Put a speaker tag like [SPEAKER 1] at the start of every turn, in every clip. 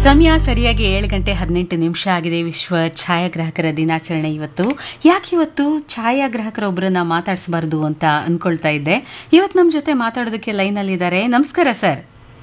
[SPEAKER 1] ಸಮಯ ಸರಿಯಾಗಿ ಏಳು ಗಂಟೆ ಹದಿನೆಂಟು ನಿಮಿಷ ಆಗಿದೆ ವಿಶ್ವ ಛಾಯಾಗ್ರಾಹಕರ ದಿನಾಚರಣೆ ಇವತ್ತು ಯಾಕೆ ಇವತ್ತು ಛಾಯಾಗ್ರಾಹಕರ ಒಬ್ಬರನ್ನ ಮಾತಾಡಿಸಬಾರ್ದು ಅಂತ ಅನ್ಕೊಳ್ತಾ ಇದ್ದೆ ಇವತ್ತು ನಮ್ಮ ಜೊತೆ ಮಾತಾಡೋದಕ್ಕೆ ಲೈನಲ್ಲಿ ಇದ್ದಾರೆ ನಮಸ್ಕಾರ ಸರ್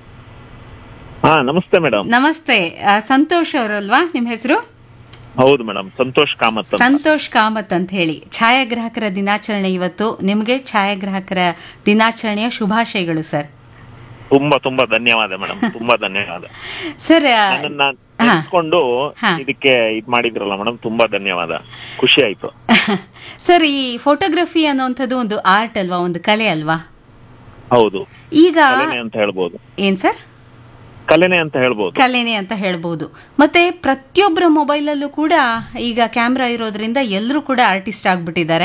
[SPEAKER 2] ಹಾ ನಮಸ್ತೆ ಮೇಡಮ್
[SPEAKER 1] ನಮಸ್ತೆ ಆ, ಸಂತೋಷ್ ಅವರಲ್ವಾ ನಿಮ್ಮ ಹೆಸರು
[SPEAKER 2] ಹೌದು ಮೇಡಮ್ ಸಂತೋಷ್ ಕಾಮತ್ ಅಂತ.
[SPEAKER 1] ಸಂತೋಷ್ ಕಾಮತ್ ಅಂತ ಹೇಳಿ ಛಾಯಾಗ್ರಾಹಕರ ದಿನಾಚರಣೆ ಇವತ್ತು ನಿಮಗೆ ಛಾಯಾಗ್ರಾಹಕರ ದಿನಾಚರಣೆಯ ಶುಭಾಶಯಗಳು ಸರ್
[SPEAKER 2] ತುಂಬಾ ತುಂಬಾ ಧನ್ಯವಾದ ಮೇಡಮ್ ತುಂಬಾ ಧನ್ಯವಾದ
[SPEAKER 1] ಸರ್ ಆ,
[SPEAKER 2] ನನ್ನನ್ನ
[SPEAKER 1] ಹಾ.
[SPEAKER 2] ನೆನ್ಸ್ಕೊಂಡು
[SPEAKER 1] ಹಾ.
[SPEAKER 2] ಇದಕ್ಕೆ ಇದ್ ಮಾಡಿದ್ರಲ್ಲ ಮೇಡಮ್ ತುಂಬಾ ಧನ್ಯವಾದ ಖುಷಿ ಆಯ್ತು
[SPEAKER 1] ಸರ್ ಈ ಫೋಟೋಗ್ರಫಿ ಅನ್ನುವಂಥದ್ದು ಒಂದು ಆರ್ಟ್ ಅಲ್ವಾ ಒಂದು ಕಲೆ ಅಲ್ವಾ
[SPEAKER 2] ಹೌದು
[SPEAKER 1] ಈಗ
[SPEAKER 2] ಕಲೆನೆ ಅಂತ ಹೇಳ್ಬೋದು
[SPEAKER 1] ಏನ್ ಸರ್
[SPEAKER 2] ಕಲೆನೆ ಅಂತ ಹೇಳ್ಬೋದು
[SPEAKER 1] ಕಲೆನೆ ಅಂತ ಹೇಳ್ಬೋದು ಮತ್ತೆ ಪ್ರತಿಯೊಬ್ಬರ ಮೊಬೈಲಲ್ಲೂ ಕೂಡ ಈಗ ಕ್ಯಾಮ್ರಾ ಇರೋದ್ರಿಂದ ಎಲ್ಲರೂ ಕೂಡ ಆರ್ಟಿಸ್ಟ್ ಆಗ್ಬಿಟ್ಟಿದ್ದಾರೆ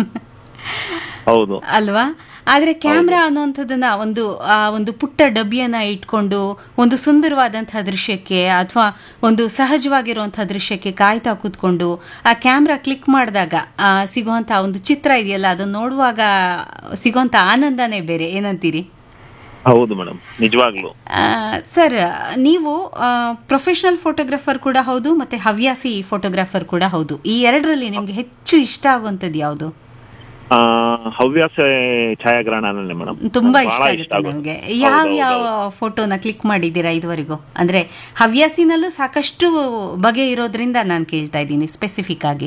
[SPEAKER 2] ಹೌದು
[SPEAKER 1] ಅಲ್ವಾ ಆದ್ರೆ ಕ್ಯಾಮ್ರಾ ಅನ್ನುವಂಥದ್ದನ್ನ ಒಂದು ಆ ಒಂದು ಪುಟ್ಟ ಡಬ್ಬಿಯನ್ನ ಇಟ್ಕೊಂಡು ಒಂದು ಸುಂದರವಾದಂತಹ ದೃಶ್ಯಕ್ಕೆ ಅಥವಾ ಒಂದು ಸಹಜವಾಗಿರುವಂತಹ ದೃಶ್ಯಕ್ಕೆ ಕಾಯ್ತಾ ಕೂತ್ಕೊಂಡು ಆ ಕ್ಯಾಮ್ರಾ ಕ್ಲಿಕ್ ಮಾಡಿದಾಗ ಸಿಗುವಂತ ಒಂದು ಚಿತ್ರ ಇದೆಯಲ್ಲ ಅದನ್ನ ನೋಡುವಾಗ ಸಿಗುವಂತ ಆನಂದನೇ ಬೇರೆ ಏನಂತೀರಿ
[SPEAKER 2] ಹೌದು ಮೇಡಮ್ ನಿಜವಾಗ್ಲು
[SPEAKER 1] ಆ, ಸರ್ ನೀವು ಪ್ರೊಫೆಷನಲ್ ಫೋಟೋಗ್ರಾಫರ್ ಕೂಡ ಹೌದು ಮತ್ತೆ ಹವ್ಯಾಸಿ ಫೋಟೋಗ್ರಾಫರ್ ಕೂಡ ಹೌದು ಈ ಎರಡರಲ್ಲಿ ನಿಮ್ಗೆ ಹೆಚ್ಚು ಇಷ್ಟ ಆಗುವಂಥದ್ದು ಯಾವುದು
[SPEAKER 2] ಆ ಹವ್ಯಾಸ ಛಾಯಾಗ್ರಹಣನೇ ಮೇಡಮ್
[SPEAKER 1] ತುಂಬಾ ಇಷ್ಟ ಆಗುತ್ತೆ ನಮಗೆ ಯಾವ ಯಾವ ಫೋಟೋನ ಕ್ಲಿಕ್ ಮಾಡಿದ್ದೀರಾ ಇದುವರೆಗೂ ಅಂದ್ರೆ ಹವ್ಯಾಸಿನಲ್ಲೂ ಸಾಕಷ್ಟು ಬಗೆ ಇರೋದ್ರಿಂದ ನಾನು ಕೇಳ್ತಾ ಇದ್ದೀನಿ ಸ್ಪೆಸಿಫಿಕ್ ಆಗಿ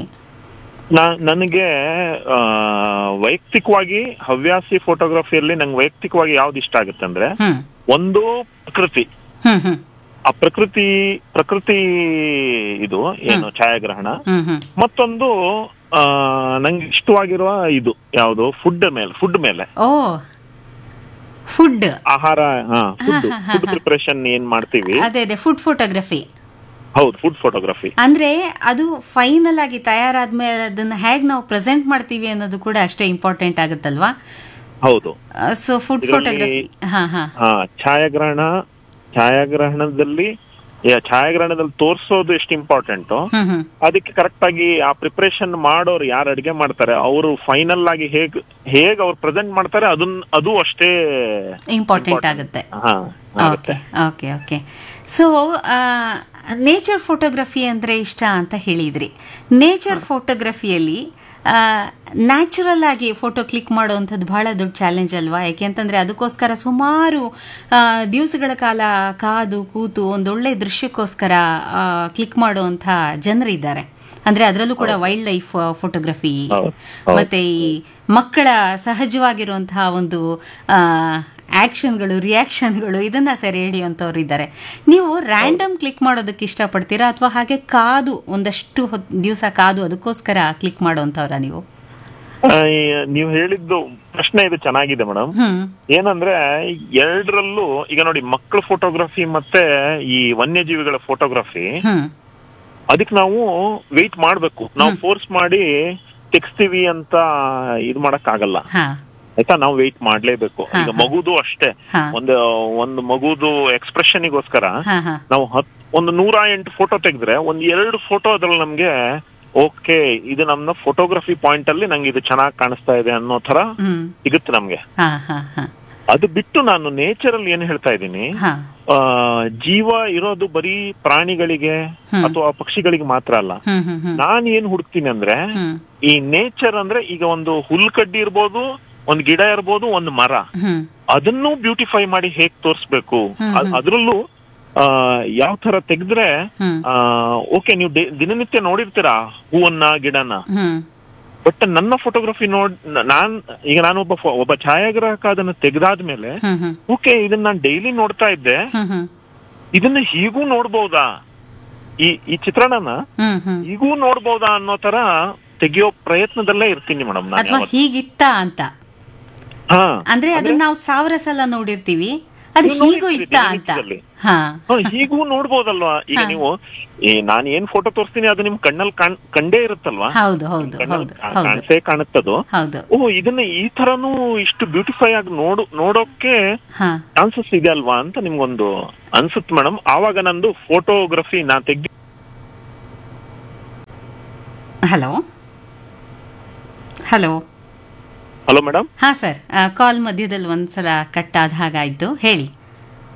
[SPEAKER 2] ನನಗೆ ಆ, ವೈಯಕ್ತಿಕವಾಗಿ ಹವ್ಯಾಸಿ ಫೋಟೋಗ್ರಫಿಯಲ್ಲಿ ನಂಗೆ ವೈಯಕ್ತಿಕವಾಗಿ ಯಾವ್ದು ಇಷ್ಟ ಆಗುತ್ತೆ ಅಂದ್ರೆ
[SPEAKER 1] ಹ್ಮ್
[SPEAKER 2] ಒಂದು ಪ್ರಕೃತಿ
[SPEAKER 1] ಹ್ಮ್ ಹ್ಮ್
[SPEAKER 2] ಆ ಪ್ರಕೃತಿ ಪ್ರಕೃತಿ ಇದು ಏನು ಛಾಯಾಗ್ರಹಣ
[SPEAKER 1] ಹ್ಮ್ ಹ್ಮ್
[SPEAKER 2] ಮತ್ತೊಂದು ಆ ನಂಗೆ ಇಷ್ಟವಾಗಿರುವ ಇದು ಯಾವುದು ಫುಡ್ ಮೇಲೆ ಫುಡ್ ಮೇಲೆ
[SPEAKER 1] ಓ ಫುಡ್
[SPEAKER 2] ಆಹಾರ ಹಾ ಫುಡ್
[SPEAKER 1] ಹಾ, ಹಾ,
[SPEAKER 2] ಫುಡ್ ಪ್ರಿಪರೇಷನ್ ಏನ್ ಮಾಡ್ತೀವಿ
[SPEAKER 1] ಅದೇ ಅದೇ ಫುಡ್ ಫೋಟೋಗ್ರಫಿ
[SPEAKER 2] ಹೌದು ಫುಡ್ ಫೋಟೋಗ್ರಫಿ
[SPEAKER 1] ಅಂದ್ರೆ ಅದು ಫೈನಲ್ ಆಗಿ ತಯಾರಾದ್ಮೇಲೆ ಅದನ್ನ ಹೇಗ್ ನಾವು ಪ್ರೆಸೆಂಟ್ ಮಾಡ್ತೀವಿ ಅನ್ನೋದು ಕೂಡ ಅಷ್ಟೇ ಇಂಪಾರ್ಟೆಂಟ್ ಆಗುತ್ತಲ್ವಾ
[SPEAKER 2] ಹೌದು
[SPEAKER 1] ಸೊ ಫುಡ್
[SPEAKER 2] ಇದ್ರಲ್ಲಿ-
[SPEAKER 1] ಫೋಟೋಗ್ರಫಿ ಹಾ ಹಾ
[SPEAKER 2] ಹಾ ಛಾಯಾಗ್ರಹಣ ಛಾಯಾಗ್ರಹಣದಲ್ಲಿ ಯಾ- ಛಾಯಾಗ್ರಹಣದಲ್ಲಿ ತೋರಿಸೋದು ಎಷ್ಟು ಇಂಪಾರ್ಟೆಂಟ್
[SPEAKER 1] ಹ್ಮ್ ಹ್ಮ್
[SPEAKER 2] ಅದಕ್ಕೆ ಕರೆಕ್ಟ್ ಆಗಿ ಆ ಪ್ರಿಪರೇಷನ್ ಮಾಡೋರು ಯಾರು ಅಡಿಗೆ ಮಾಡ್ತಾರೆ ಅವರು ಫೈನಲ್ ಆಗಿ ಹೇಗ್ ಹೇಗ್ ಅವ್ರು ಪ್ರೆಸೆಂಟ್ ಮಾಡ್ತಾರೆ ಅದನ್ನ ಅದು ಅಷ್ಟೇ
[SPEAKER 1] ಇಂಪಾರ್ಟೆಂಟ್ ಆಗುತ್ತೆ
[SPEAKER 2] ಹಾ ಆಗುತ್ತೆ
[SPEAKER 1] okay okay okay so nature photography ಅಂದರೆ ಇಷ್ಟ ಅಂತ ಹೇಳಿದ್ರಿ ನೇಚರ್ ಫೋಟೋಗ್ರಫಿಯಲ್ಲಿ ನ್ಯಾಚುರಲ್ ಆಗಿ ಫೋಟೋ ಕ್ಲಿಕ್ ಮಾಡುವಂಥದ್ದು ಬಹಳ ದೊಡ್ಡ ಚಾಲೆಂಜ್ ಅಲ್ವಾ ಯಾಕೆಂತಂದ್ರೆ ಅದಕ್ಕೋಸ್ಕರ ಸುಮಾರು ಆ, ದಿವಸಗಳ ಕಾಲ ಕಾದು ಕೂತು ಒಂದೊಳ್ಳೆ ದೃಶ್ಯಕ್ಕೋಸ್ಕರ ಕ್ಲಿಕ್ ಮಾಡುವಂಥ ಜನರಿದ್ದಾರೆ ಅಂದ್ರೆ ಅದರಲ್ಲೂ ಕೂಡ ವೈಲ್ಡ್ ಲೈಫ್ ಫೋಟೋಗ್ರಫಿ
[SPEAKER 2] ಹೌದು, ಹೌದು.
[SPEAKER 1] ಮತ್ತೆ ಈ ಮಕ್ಕಳ ಸಹಜವಾಗಿರುವಂತಹ ಒಂದು ಆಕ್ಷನ್ಗಳು ರಿಯಾಕ್ಷನ್ಗಳು ಇದನ್ನ ಸೆರೆ ಹಿಡಿಯುವಂಥವ್ರು ಇದ್ದಾರೆ ನೀವು ರ್ಯಾಂಡಮ್ ಕ್ಲಿಕ್ ಮಾಡೋದಕ್ಕೆ ಇಷ್ಟಪಡ್ತೀರಾ ಅಥವಾ ಹಾಗೆ ಕಾದು ಒಂದಷ್ಟು ದಿವಸ ಕಾದು ಅದಕ್ಕೋಸ್ಕರ ಕ್ಲಿಕ್ ಮಾಡುವಂಥವ್ರ ನೀವು
[SPEAKER 2] ಆ, ಈ ನೀವು ಹೇಳಿದ್ದು ಪ್ರಶ್ನೆ ಇದು ಚೆನ್ನಾಗಿದೆ ಮೇಡಮ್
[SPEAKER 1] ಹ್ಮ್
[SPEAKER 2] ಏನಂದ್ರೆ ಎರಡರಲ್ಲೂ ಈಗ ನೋಡಿ ಮಕ್ಕಳ ಫೋಟೋಗ್ರಫಿ ಮತ್ತೆ ಈ ವನ್ಯಜೀವಿಗಳ ಫೋಟೋಗ್ರಫಿ
[SPEAKER 1] ಹ್ಮ್
[SPEAKER 2] ಅದಕ್ಕೆ ನಾವು ವೆಯ್ಟ್ ಮಾಡ್ಬೇಕು ನಾವು ಫೋರ್ಸ್ ಮಾಡಿ ತೆಗ್ಸ್ತೀವಿ ಅಂತ ಇದು ಮಾಡಕ್ ಆಗಲ್ಲ
[SPEAKER 1] ಹಾ
[SPEAKER 2] ಆಯ್ತಾ ನಾವು ವೆಯ್ಟ್ ಮಾಡ್ಲೇಬೇಕು
[SPEAKER 1] ಹಾ,
[SPEAKER 2] ಈಗ
[SPEAKER 1] ಹಾ.
[SPEAKER 2] ಮಗುದು ಅಷ್ಟೇ
[SPEAKER 1] ಹಾ.
[SPEAKER 2] ಒಂದು ಒಂದು ಮಗುದು ಎಕ್ಸ್ಪ್ರೆಷನ್ಗೋಸ್ಕರ
[SPEAKER 1] ಹಾ ಹಾ
[SPEAKER 2] ನಾವು ಹತ್ ಒಂದು ನೂರ ಎಂಟು ಫೋಟೋ ತೆಗೆದ್ರೆ ಒಂದ್ ಎರಡು ಫೋಟೋ ಅದ್ರಲ್ಲಿ ನಮ್ಗೆ ಓಕೆ ಇದು ನಮ್ಮ ಫೋಟೋಗ್ರಫಿ ಪಾಯಿಂಟ್ ಅಲ್ಲಿ ನಂಗೆ ಇದು ಚೆನ್ನಾಗಿ ಕಾಣಿಸ್ತಾ ಇದೆ ಅನ್ನೋ ತರ
[SPEAKER 1] ಹ್ಮ್
[SPEAKER 2] ಸಿಗುತ್ತೆ ನಮ್ಗೆ
[SPEAKER 1] ಹಾ ಹಾ ಹಾ
[SPEAKER 2] ಅದು ಬಿಟ್ಟು ನಾನು ನೇಚರ್ ಅಲ್ಲಿ ಏನ್ ಹೇಳ್ತಾ ಇದ್ದೀನಿ
[SPEAKER 1] ಹಾ
[SPEAKER 2] ಆ, ಜೀವ ಇರೋದು ಬರೀ ಪ್ರಾಣಿಗಳಿಗೆ
[SPEAKER 1] ಹ್ಮ್.
[SPEAKER 2] ಅಥವಾ ಪಕ್ಷಿಗಳಿಗೆ ಮಾತ್ರ ಅಲ್ಲ
[SPEAKER 1] ಹ್ಮ್ ಹ್ಮ್ ಹ್ಮ್
[SPEAKER 2] ನಾನ್ ಏನ್ ಹುಡುಕ್ತೀನಿ ಅಂದ್ರೆ
[SPEAKER 1] ಹ್ಮ್
[SPEAKER 2] ಈ ನೇಚರ್ ಅಂದ್ರೆ ಈಗ ಒಂದು ಹುಲ್ಕಡ್ಡಿ ಇರ್ಬೋದು ಒಂದ್ ಗಿಡ ಇರ್ಬೋದು ಒಂದ್ ಮರ
[SPEAKER 1] ಹ್ಮ್
[SPEAKER 2] ಅದನ್ನು ಬ್ಯೂಟಿಫೈ ಮಾಡಿ ಹೇಗ್ ತೋರಿಸ್ಬೇಕು
[SPEAKER 1] ಹ್ಮ್,
[SPEAKER 2] ಅದ್-
[SPEAKER 1] ಹ್ಮ್.
[SPEAKER 2] ಅದ್ರಲ್ಲೂ ಆ ಯಾವ ತರ ತೆಗೆದ್ರೆ
[SPEAKER 1] ಹ್ಮ್
[SPEAKER 2] ಓಕೆ ನೀವು ಡೆ- ದಿನನಿತ್ಯ ನೋಡಿರ್ತೀರಾ ಹೂವನ್ನ ಗಿಡನ
[SPEAKER 1] ಹ್ಮ್
[SPEAKER 2] ಬಟ್ ನನ್ನ ಫೋಟೋಗ್ರಫಿ ನೋಡ್ ನ- ನಾನ್ ಈಗ ನಾನು ಒಬ್ಬ ಫೋ- ಒಬ್ಬ ಛಾಯಾಗ್ರಾಹಕ ಅದನ್ನ ತೆಗೆದಾದ್ಮೇಲೆ
[SPEAKER 1] ಹ್ಮ್ ಹ್ಮ್
[SPEAKER 2] ಓಕೆ ಇದನ್ನ ನಾನು ಡೈಲಿ ನೋಡ್ತಾ ಇದ್ದೆ
[SPEAKER 1] ಹ್ಮ್ ಹ್ಮ್
[SPEAKER 2] ಇದನ್ನ ಹೀಗೂ ನೋಡ್ಬೋದಾ ಈ ಈ ಚಿತ್ರಣನ
[SPEAKER 1] ಹ್ಮ್ ಹ್ಮ್
[SPEAKER 2] ಹೀಗೂ ನೋಡ್ಬೋದಾ ಅನ್ನೋ ತರ ತೆಗಿಯೋ ಪ್ರಯತ್ನದಲ್ಲೇ ಇರ್ತೀನಿ ಮೇಡಮ್ ನಾನು
[SPEAKER 1] ಅಥವಾ
[SPEAKER 2] ಯಾವತ್ತೂ.
[SPEAKER 1] ಹೀಗಿತ್ತ ಅಂತ
[SPEAKER 2] ಹಾ
[SPEAKER 1] ಅಂದ್ರೆ ಅದನ್ನ ನಾವು ಸಾವಿರ ಸಲ ನೋಡಿರ್ತೀವಿ ಅದು
[SPEAKER 2] ನೀವು
[SPEAKER 1] ಹೀಗೂ
[SPEAKER 2] ನೋಡಿರ್ತೀರಿ
[SPEAKER 1] ಇತ್ತ ಅಂತ
[SPEAKER 2] ದಿನನಿತ್ಯದಲ್ಲಿ.
[SPEAKER 1] ಹಾ
[SPEAKER 2] ಹಾ, ಹೀಗೂ ನೋಡ್ಬೋದಲ್ವಾ ಈಗ
[SPEAKER 1] ಹಾ.
[SPEAKER 2] ನೀವು ಈ ನಾನು ಏನ್ ಫೋಟೋ ತೋರಿಸ್ತೀನಿ ಅದು ನಿಮ್ ಕಣ್ಣಲ್ಲಿ ಕಾಣ್ ಕಂಡೇ ಇರುತ್ತಲ್ವಾ
[SPEAKER 1] ಹೌದು ಹೌದು
[SPEAKER 2] ಕಣ್ಣಲ್ಲಿ
[SPEAKER 1] ಹೌದು
[SPEAKER 2] ಕಾ-
[SPEAKER 1] ಹೌದು
[SPEAKER 2] ಕಾಣ್ಸೇ ಕಾಣುತ್ತದು
[SPEAKER 1] ಹೌದು
[SPEAKER 2] ಓ ಇದನ್ನ ಈ ತರನು ಇಷ್ಟು ಬ್ಯೂಟಿಫೈ ಆಗಿ ನೋಡು ನೋಡೋಕೆ
[SPEAKER 1] ಹಾ
[SPEAKER 2] ಚಾನ್ಸಸ್ ಇದೆ ಅಲ್ವಾ ಅಂತ ನಿಮ್ಗೊಂದು ಅನ್ಸುತ್ತೆ ಮೇಡಮ್ ಆವಾಗ ನಂದು ಫೋಟೋಗ್ರಫಿ ನಾ ತೆಗ್ದಿ
[SPEAKER 1] ಹಲೋ ಹಲೋ
[SPEAKER 2] ಹಲೋ ಮೇಡಮ್
[SPEAKER 1] ಹಾ ಸರ್ ಕಾಲ್ ಮಧ್ಯದಲ್ಲಿ ಒಂದ್ಸಲ ಕಟ್ ಆದ ಹಾಗಾಯ್ತು ಹೇಳಿ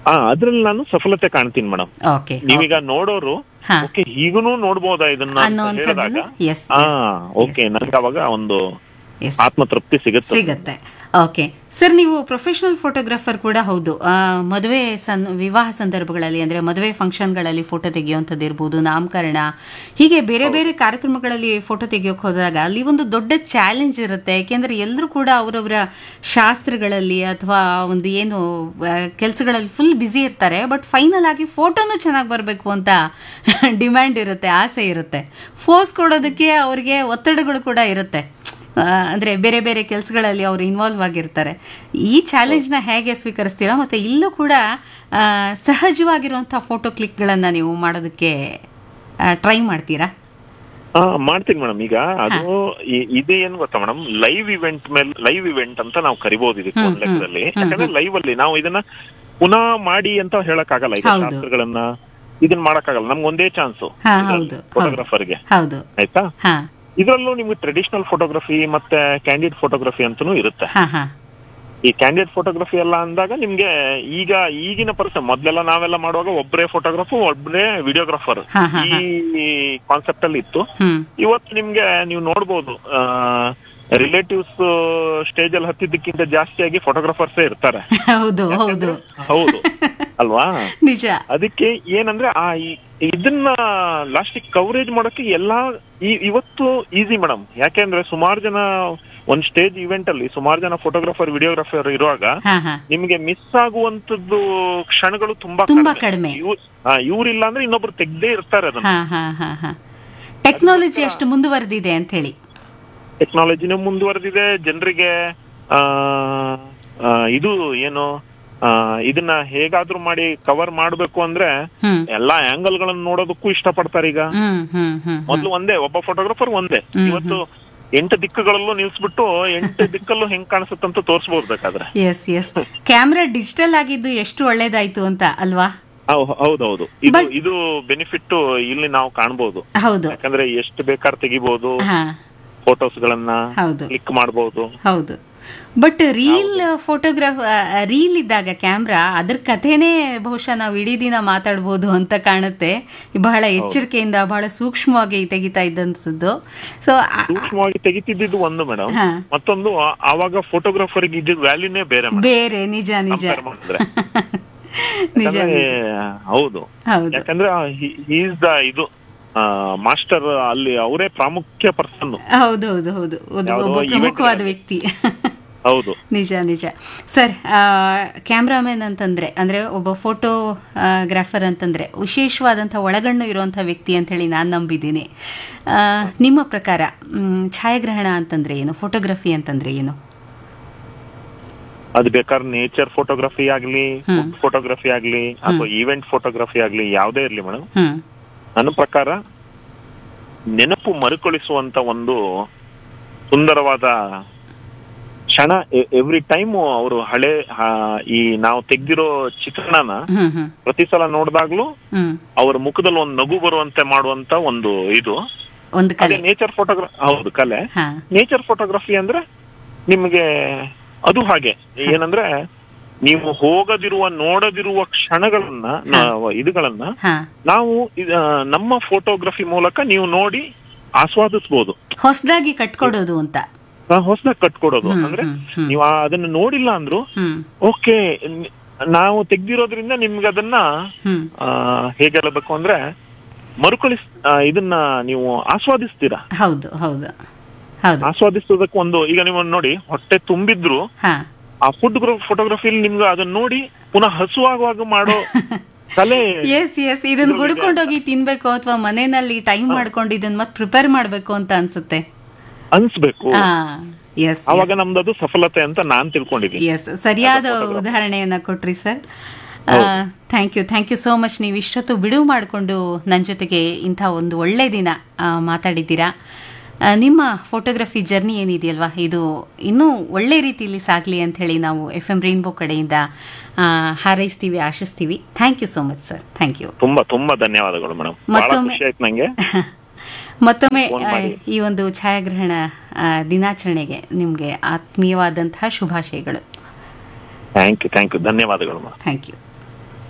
[SPEAKER 2] ಆ ಅದ್ರಲ್ಲಿ ನಾನು ಸಫಲತೆ ಕಾಣ್ತೀನಿ ಮೇಡಮ್
[SPEAKER 1] ಓಕೆ
[SPEAKER 2] ನೀವೀಗ ನೋಡೋರು
[SPEAKER 1] ಹಾ.
[SPEAKER 2] ಓಕೆ ಈಗನೂ ನೋಡ್ಬೋದಾ ಇದನ್ನ ಅಂತ
[SPEAKER 1] ಅನ್ನುವಂಥದ್ದನ್ನ
[SPEAKER 2] ಹೇಳಿದಾಗ
[SPEAKER 1] ಎಸ್
[SPEAKER 2] ಹಾ ಓಕೆ ನನ್ಗೆ ಅವಾಗ ಒಂದು
[SPEAKER 1] ಎಸ್
[SPEAKER 2] ಆತ್ಮತೃಪ್ತಿ ಸಿಗುತ್ತೆ
[SPEAKER 1] ಸಿಗತ್ತೆ ಓಕೆ ಸರ್ ನೀವು ಪ್ರೊಫೆಷನಲ್ ಫೋಟೋಗ್ರಾಫರ್ ಕೂಡ ಹೌದು ಆ, ಮದುವೆ ಸನ್ ವಿವಾಹ ಸಂದರ್ಭಗಳಲ್ಲಿ ಅಂದ್ರೆ ಮದುವೆ ಫಂಕ್ಷನ್ಗಳಲ್ಲಿ ಫೋಟೋ ತೆಗೆಯುವಂಥದ್ದು ಇರ್ಬೋದು ನಾಮಕರಣ ಹೀಗೆ ಬೇರೆ ಬೇರೆ ಕಾರ್ಯಕ್ರಮಗಳಲ್ಲಿ ಫೋಟೋ ತೆಗೆಯೋಕೆ ಹೋದಾಗ ಅಲ್ಲಿ ಒಂದು ದೊಡ್ಡ ಚಾಲೆಂಜ್ ಇರುತ್ತೆ ಯಾಕೆಂದ್ರೆ ಎಲ್ಲರೂ ಕೂಡ ಅವರವರ ಶಾಸ್ತ್ರಗಳಲ್ಲಿ ಅಥವಾ ಒಂದು ಏನು ಕೆಲಸಗಳಲ್ಲಿ ಫುಲ್ ಬ್ಯುಸಿ ಇರ್ತಾರೆ ಬಟ್ ಫೈನಲ್ ಆಗಿ ಫೋಟೋನು ಚೆನ್ನಾಗಿ ಬರಬೇಕು ಅಂತ ಡಿಮ್ಯಾಂಡ್ ಇರುತ್ತೆ ಆಸೆ ಇರುತ್ತೆ ಫೋಸ್ ಕೊಡೋದಕ್ಕೆ ಅವ್ರಿಗೆ ಒತ್ತಡಗಳು ಕೂಡ ಇರುತ್ತೆ ಆ, ಅಂದ್ರೆ ಬೇರೆ ಬೇರೆ ಕೆಲಸಗಳಲ್ಲಿ ಅವರು ಇನ್ವಾಲ್ವ್ ಆಗಿರ್ತಾರೆ ಈ ಚಾಲೆಂಜ್ನ ಹೇಗೆ ಸ್ವೀಕರಿಸ್ತೀರಾ ಮತ್ತೆ ಇಲ್ಲೂ ಕೂಡ ಆ, ಸಹಜವಾಗಿರುವಂಥ ಫೋಟೋ ಕ್ಲಿಕ್ಗಳನ್ನ ನೀವು ಮಾಡೋದಕ್ಕೆ ಟ್ರೈ ಮಾಡ್ತೀರಾ
[SPEAKER 2] ಹಾ ಮಾಡ್ತೀನಿ ಮೇಡಮ್ ಈಗ ಅದು ಇ- ಇದು ಏನ್ ಗೊತ್ತಾ ಮೇಡಮ್ ಲೈವ್ ಇವೆಂಟ್ ಮೇಲೆ ಲೈವ್ ಇವೆಂಟ್ ಅಂತ ನಾವು ಕರಿಬಹುದು ಇದಕ್ಕೆ ಒಂದ್ ಲೆಕ್ಕದಲ್ಲಿ ಯಾಕಂದ್ರೆ ಲೈವ್ ಅಲ್ಲಿ ನಾವು ಇದನ್ನ ಪುನಃ ಮಾಡಿ ಅಂತ ಹೇಳಕ್ ಆಗಲ್ಲ ಈಗ
[SPEAKER 1] ಹೌದು.
[SPEAKER 2] ಶಾಸ್ತ್ರಗಳನ್ನ ಇದನ್ನ ಮಾಡಕ್ಕಾಗಲ್ಲ ನಮ್ಗೆ ಒಂದೇ ಚಾನ್ಸ್
[SPEAKER 1] ಹಾ, ಹೌದು,
[SPEAKER 2] ಫೋಟೋಗ್ರಾಫರ್ಗೆ
[SPEAKER 1] ಹೌದು
[SPEAKER 2] ಆಯ್ತಾ
[SPEAKER 1] ಹಾ
[SPEAKER 2] ಇದರಲ್ಲೂ ನಿಮ್ಗೆ ಟ್ರೆಡಿಷನಲ್ ಫೋಟೋಗ್ರಫಿ ಮತ್ತೆ ಕ್ಯಾಂಡಿಡ್ ಫೋಟೋಗ್ರಫಿ ಅಂತನೂ ಇರುತ್ತೆ
[SPEAKER 1] ಹಾ ಹಾ
[SPEAKER 2] ಈ ಕ್ಯಾಂಡಿಡೇಟ್ ಫೋಟೋಗ್ರಫಿ ಎಲ್ಲ ಅಂದಾಗ ನಿಮ್ಗೆ ಈಗ ಈಗಿನ ಪರಿಸ್ಥಿತಿ ಮೊದ್ಲೆಲ್ಲ ನಾವೆಲ್ಲ ಮಾಡುವಾಗ ಒಬ್ಬರೇ ಫೋಟೋಗ್ರಾಫರ್ ಒಬ್ಬರೇ ವಿಡಿಯೋಗ್ರಾಫರ್
[SPEAKER 1] ಹಾ, ಹಾ,
[SPEAKER 2] ಈ ಕಾನ್ಸೆಪ್ಟ್ ಅಲ್ಲಿ ಇತ್ತು
[SPEAKER 1] ಹ್ಮ್
[SPEAKER 2] ಇವತ್ತು ನಿಮ್ಗೆ ನೀವು ನೋಡ್ಬೋದು ರಿಲೇಟಿವ್ಸ್ ಸ್ಟೇಜ್ ಅಲ್ಲಿ ಹತ್ತಿದ್ದಕ್ಕಿಂತ ಜಾಸ್ತಿಯಾಗಿ ಫೋಟೋಗ್ರಾಫರ್ಸೇ ಇರ್ತಾರೆ
[SPEAKER 1] ಹೌದು ಹೌದು
[SPEAKER 2] ಹೌದು ಅಲ್ವಾ
[SPEAKER 1] ನಿಜ
[SPEAKER 2] ಅದಕ್ಕೆ ಏನಂದ್ರೆ ಆ ಈ- ಇದನ್ನ ಲಾಸ್ಟಿಗೆ ಕವರೇಜ್ ಮಾಡೋಕೆ ಎಲ್ಲಾ ಈ- ಇವತ್ತು ಈಸಿ ಮೇಡಮ್ ಯಾಕೆಂದ್ರೆ ಸುಮಾರು ಜನ ಒಂದ್ ಸ್ಟೇಜ್ ಇವೆಂಟ್ ಅಲ್ಲಿ ಸುಮಾರು ಜನ ಫೋಟೋಗ್ರಾಫರ್ ವಿಡಿಯೋಗ್ರಾಫರ್ ಇರುವಾಗ
[SPEAKER 1] ಹಾ ಹಾ
[SPEAKER 2] ನಿಮ್ಗೆ ಮಿಸ್ ಆಗುವಂತದ್ದು ಕ್ಷಣಗಳು ತುಂಬಾ
[SPEAKER 1] ತುಂಬಾ ಕಡಿಮೆ.
[SPEAKER 2] ಇವ್ರ್- ಆ, ಇವ್ರಿಲ್ಲ ಅಂದ್ರೆ ಇನ್ನೊಬ್ರು ತೆಗ್ದೇ ಇರ್ತಾರೆ ಅದನ್ನ
[SPEAKER 1] ಹಾ ಹಾ ಹಾ ಹಾ ಟೆಕ್ನಾಲಜಿ ಅಷ್ಟು ಮುಂದುವರೆದಿದೆ ಅಂತ ಹೇಳಿ
[SPEAKER 2] ಟೆಕ್ನಾಲಜಿನೂ ಮುಂದುವರೆದಿದೆ ಜನರಿಗೆ ಆ ಆ, ಇದು ಏನು ಆ, ಇದನ್ನ ಹೇಗಾದ್ರೂ ಮಾಡಿ ಕವರ್ ಮಾಡ್ಬೇಕು ಅಂದ್ರೆ
[SPEAKER 1] ಹ್ಮ್
[SPEAKER 2] ಎಲ್ಲಾ ಆಂಗಲ್ ಗಳನ್ನ ನೋಡೋದಕ್ಕೂ ಇಷ್ಟಪಡ್ತಾರೆ ಈಗ
[SPEAKER 1] ಹ್ಮ್ ಹ್ಮ್ ಹ್ಮ್
[SPEAKER 2] ಮೊದ್ಲು ಒಂದೇ ಒಬ್ಬ ಫೋಟೋಗ್ರಾಫರ್ ಒಂದೇ ಇವತ್ತು ಎಂಟು ದಿಕ್ಕುಗಳಲ್ಲೂ ನಿಲ್ಸ್ಬಿಟ್ಟು ಎಂಟು ದಿಕ್ಕಲ್ಲೂ ಹೆಂಗ್ ಕಾಣಿಸುತ್ತಂತ ತೋರ್ಸ್ಬೋದು ಬೇಕಾದ್ರೆ
[SPEAKER 1] ಎಸ್ ಎಸ್ ಕ್ಯಾಮ್ರಾ ಡಿಜಿಟಲ್ ಆಗಿದ್ದು ಎಷ್ಟು ಒಳ್ಳೇದಾಯ್ತು ಅಂತ ಅಲ್ವಾ
[SPEAKER 2] ಹೌ- ಹೌದೌದು ಇದು ಇದು ಬೆನಿಫಿಟ್ ಇಲ್ಲಿ ನಾವು ಕಾಣ್ಬೋದು
[SPEAKER 1] ಹೌದು
[SPEAKER 2] ಯಾಕಂದ್ರೆ ಎಷ್ಟು ಬೇಕಾದ್ರೆ ತೆಗಿಬಹುದು
[SPEAKER 1] ಹಾ
[SPEAKER 2] ಫೋಟೋಸ್ ಗಳನ್ನ
[SPEAKER 1] ಹೌದು
[SPEAKER 2] ಕ್ಲಿಕ್ ಮಾಡಬಹುದು
[SPEAKER 1] ಹೌದು ಬಟ್ ರೀಲ್ ಫೋಟೋಗ್ರಾಫ್ ರೀಲ್ ಇದ್ದಾಗ ಕ್ಯಾಮ್ರಾ ಅದ್ರ ಕಥೆನೇ ಬಹುಶಃ ನಾವು ಇಡೀ ದಿನ ಮಾತಾಡ್ಬೋದು ಅಂತ ಕಾಣುತ್ತೆ ಬಹಳ ಎಚ್ಚರಿಕೆಯಿಂದ ಬಹಳ ಸೂಕ್ಷ್ಮವಾಗಿ ತೆಗಿತಾ ಇದ್ದಂಥದ್ದು ಸೊ
[SPEAKER 2] ಸೂಕ್ಷ್ಮವಾಗಿ ತೆಗಿತಿದ್ದು ಒಂದು ಮೇಡಮ್
[SPEAKER 1] ಹಾ.
[SPEAKER 2] ಮತ್ತೊಂದು ಆ- ಆವಾಗ ಫೋಟೋಗ್ರಾಫರ್ ಇದ್ದ ವ್ಯಾಲ್ಯೂನೇ ಬೇರೆ madam.
[SPEAKER 1] ಬೇರೆ ನಿಜ ನಿಜ
[SPEAKER 2] Compare ಮಾಡಿದ್ರೆ.
[SPEAKER 1] ನಿಜ
[SPEAKER 2] ಯಾಕಂದ್ರೆ
[SPEAKER 1] ನಿಜ
[SPEAKER 2] ಹೌದು
[SPEAKER 1] ಹೌದು
[SPEAKER 2] ಯಾಕಂದ್ರೆ ಈಸ್ ದ ಇದು ಮಾಸ್ಟರ್ ಅಲ್ಲಿ ಅವರೇ ಪ್ರಾಮುಖ್ಯ ಪರ್ಸನ್
[SPEAKER 1] ಹೌದು ಹೌದು ಹೌದು ಒಂದು
[SPEAKER 2] ಯಾವುದೋ
[SPEAKER 1] ಒಬ್ಬ
[SPEAKER 2] event
[SPEAKER 1] ಪ್ರಮುಖವಾದ ವ್ಯಕ್ತಿ
[SPEAKER 2] ಹೌದು
[SPEAKER 1] ನಿಜ ನಿಜ ಸರ್ ಕ್ಯಾಮ್ರಾಮನ್ ಅಂತಂದ್ರೆ ಅಂದ್ರೆ ಒಬ್ಬ ಫೋಟೋಗ್ರಾಫರ್ ಅಂತಂದ್ರೆ ವಿಶೇಷವಾದಂಥ ಒಳಗಣ್ಣು ಇರುವಂಥ ವ್ಯಕ್ತಿ ಅಂತ ಹೇಳಿ ನಾನು ನಂಬಿದ್ದೀನಿ ಆ, ನಿಮ್ಮ ಪ್ರಕಾರ ಮ್, ಛಾಯಾಗ್ರಹಣ ಅಂತಂದ್ರೆ ಏನು ಫೋಟೋಗ್ರಫಿ ಅಂತಂದ್ರೆ ಏನು
[SPEAKER 2] ಅದು ಬೇಕಾದ್ರೆ ನೇಚರ್ ಫೋಟೋಗ್ರಫಿ ಆಗ್ಲಿ ಫುಡ್ ಫೋಟೋಗ್ರಫಿ ಆಗ್ಲಿ ಅಥವಾ ಈವೆಂಟ್ ಫೋಟೋಗ್ರಫಿ ಆಗ್ಲಿ ಯಾವುದೇ ಇರ್ಲಿ ಮೇಡಮ್
[SPEAKER 1] ಹ್ಮ್
[SPEAKER 2] ನನ್ನ ಪ್ರಕಾರ ನೆನಪು ಮರುಕಳಿಸುವಂತ ಒಂದು ಸುಂದರವಾದ ಕ್ಷಣ ಎವ್ರಿ ಟೈಮ್ ಅವರು ಹಳೆ ಆ, ಈ ನಾವು ತೆಗ್ದಿರೋ ಚಿತ್ರಣನ
[SPEAKER 1] ಹ್ಮ್ ಹ್ಮ್
[SPEAKER 2] ಪ್ರತಿ ಸಲ ನೋಡಿದಾಗ್ಲೂ
[SPEAKER 1] ಹ್ಮ್
[SPEAKER 2] ಅವ್ರ ಮುಖದಲ್ಲಿ ಒಂದು ನಗು ಬರುವಂತೆ ಮಾಡುವಂತ ಒಂದು ಇದು
[SPEAKER 1] ಒಂದು
[SPEAKER 2] ಅದೇ
[SPEAKER 1] ಕಲೆ
[SPEAKER 2] ನೇಚರ್ ಫೋಟೋಗ್ರಫಿ ಹೌದು ಕಲೆ
[SPEAKER 1] ಹಾ
[SPEAKER 2] ನೇಚರ್ ಫೋಟೋಗ್ರಫಿ ಅಂದ್ರೆ ನಿಮಗೆ ಅದು ಹಾಗೆ ಏನಂದ್ರೆ ನೀವು ಹೋಗದಿರುವ ನೋಡದಿರುವ ಕ್ಷಣಗಳನ್ನ ನ- ಇದುಗಳನ್ನ
[SPEAKER 1] ಹಾ
[SPEAKER 2] ನಾವು ಇದ- ನಮ್ಮ ಫೋಟೋಗ್ರಫಿ ಮೂಲಕ ನೀವು ನೋಡಿ ಆಸ್ವಾದಿಸಬಹುದು
[SPEAKER 1] ಹೊಸದಾಗಿ ಕಟ್ಕೊಡೋದು ಅಂತ
[SPEAKER 2] ಹೊಸದಾಗಿ ಕಟ್ಕೊಡೋದು
[SPEAKER 1] ಹ್ಮ್,
[SPEAKER 2] ಅಂದ್ರೆ
[SPEAKER 1] ಹ್ಮ್, ಹ್ಮ್.
[SPEAKER 2] ನೀವು ಆ- ಅದನ್ನ ನೋಡಿಲ್ಲ ಅಂದ್ರು
[SPEAKER 1] ಹ್ಮ್
[SPEAKER 2] ಓಕೆ ನಾವು ತೆಗ್ದಿರೋದ್ರಿಂದ ನಿಮ್ಗೆ ಅದನ್ನ
[SPEAKER 1] ಹ್ಮ್
[SPEAKER 2] ಆ, ಹೇಗೆ ಹೇಳಬೇಕು ಅಂದ್ರೆ ಮರುಕಳಿಸ್ ಆ, ಇದನ್ನ ನೀವು ಆಸ್ವಾದಿಸ್ತೀರಾ
[SPEAKER 1] ಹೌದು ಹೌದು ಹೌದು
[SPEAKER 2] ಆಸ್ವಾದಿಸೋದಕ್ಕೆ ಒಂದು ಈಗ ನೀವು ನೋಡಿ ಹೊಟ್ಟೆ ತುಂಬಿದ್ರು
[SPEAKER 1] ಹಾ
[SPEAKER 2] ಆ ಫುಡ್ ಫೋಟೋಗ್ರಫಿಲಿ ನಿಮ್ಗೆ ಅದನ್ನ ನೋಡಿ ಪುನಃ ಹಸುವಾಗುವಾಗ ಮಾಡೋ ಕಲೆ
[SPEAKER 1] ಎಸ್ ಎಸ್ ಇದನ್ನ ಹುಡ್ಕೊಂಡೋಗಿ ತಿನ್ಬೇಕು ಅಥವಾ ಮನೆಯಲ್ಲಿ ಟೈಮ್ ಮಾಡ್ಕೊಂಡು ಇದನ್ನ ಮತ್ತೆ ಪ್ರಿಪೇರ್ ಮಾಡ್ಬೇಕು ಅಂತ ಅನ್ಸುತ್ತೆ
[SPEAKER 2] ಅನ್ಸ್ಬೇಕು
[SPEAKER 1] ಹಾ ಎಸ್
[SPEAKER 2] ಅವಾಗ ನಮ್ದು ಅದು ಸಫಲತೆ ಅಂತ ನಾನ್ ತಿಳ್ಕೊಂಡಿದ್ದೀನಿ
[SPEAKER 1] ಎಸ್ ಸರಿಯಾದ ಉದಾಹರಣೆಯನ್ನ ಕೊಟ್ರಿ sir thank you thank you so much ನೀವು ಇಷ್ಟೊತ್ತು ಬಿಡುವು ಮಾಡಿಕೊಂಡು ನನ್ನ ಜೊತೆಗೆ ಇಂಥ ಒಂದು ಒಳ್ಳೆ ದಿನ ಆ, ಮಾತಾಡಿದ್ದೀರಾ ಆ, ನಿಮ್ಮ ಫೋಟೋಗ್ರಫಿ ಜರ್ನಿ ಏನಿದೆಯಲ್ವಾ ಇದು ಇನ್ನೂ ಒಳ್ಳೆ ರೀತಿಯಲ್ಲಿ ಸಾಗಲಿ ಅಂತ ಹೇಳಿ ನಾವು ಎಫ್ ಎಂ ರೈನ್ಬೋ ಕಡೆಯಿಂದ ಆ, ಹಾರೈಸ್ತೀವಿ ಆಶಿಸ್ತೀವಿ thank you so much sir thank you
[SPEAKER 2] ತುಂಬಾ ತುಂಬಾ ಧನ್ಯವಾದಗಳು ಮೇಡಮ್ ಬಹಳ
[SPEAKER 1] ಮತ್ತೊಮ್ಮೆ-
[SPEAKER 2] ಖುಷಿ ಆಯ್ತು ನಂಗೆ
[SPEAKER 1] ಮತ್ತೊಮ್ಮೆ
[SPEAKER 2] ಫೋನ್
[SPEAKER 1] ಆ,
[SPEAKER 2] ಮಾಡಿ.
[SPEAKER 1] ಈ ಒಂದು ಛಾಯಾಗ್ರಹಣ ಆ, ದಿನಾಚರಣೆಗೆ ನಿಮಗೆ ಆತ್ಮೀಯವಾದಂತಹ ಶುಭಾಶಯಗಳು
[SPEAKER 2] ಥ್ಯಾಂಕ್ ಯು ಥ್ಯಾಂಕ್ ಯು ಧನ್ಯವಾದಗಳು ಮೇಡಮ್
[SPEAKER 1] ಥ್ಯಾಂಕ್ ಯು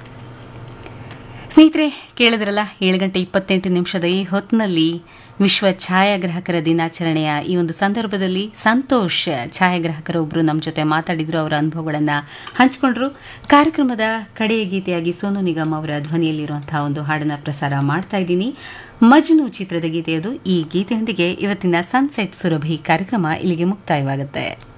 [SPEAKER 1] ಸ್ನೇಹಿತರೆ ಕೇಳಿದ್ರಲ್ಲ ಏಳು ಗಂಟೆ ಇಪ್ಪತ್ತೆಂಟು ನಿಮಿಷದ ಈ ಹೊತ್ತಿನಲ್ಲಿ ವಿಶ್ವ ಛಾಯಾಗ್ರಾಹಕರ ದಿನಾಚರಣೆಯ ಈ ಒಂದು ಸಂದರ್ಭದಲ್ಲಿ ಸಂತೋಷ್ ಛಾಯಾಗ್ರಾಹಕರೊಬ್ಬರು ನಮ್ಮ ಜೊತೆ ಮಾತಾಡಿದ್ರು ಅವರ ಅನುಭವಗಳನ್ನು ಹಂಚಿಕೊಂಡ್ರು ಕಾರ್ಯಕ್ರಮದ ಕಡೆಯ ಗೀತೆಯಾಗಿ ಸೋನು ನಿಗಮ್ ಅವರ ಧ್ವನಿಯಲ್ಲಿರುವಂತಹ ಒಂದು ಹಾಡನ್ನ ಪ್ರಸಾರ ಮಾಡ್ತಾ ಇದ್ದೀನಿ ಮಜ್ನು ಚಿತ್ರದ ಗೀತೆಯದು ಈ ಗೀತೆಯೊಂದಿಗೆ ಇವತ್ತಿನ ಸನ್ಸೆಟ್ ಸುರಭಿ ಕಾರ್ಯಕ್ರಮ ಇಲ್ಲಿಗೆ ಮುಕ್ತಾಯವಾಗುತ್ತೆ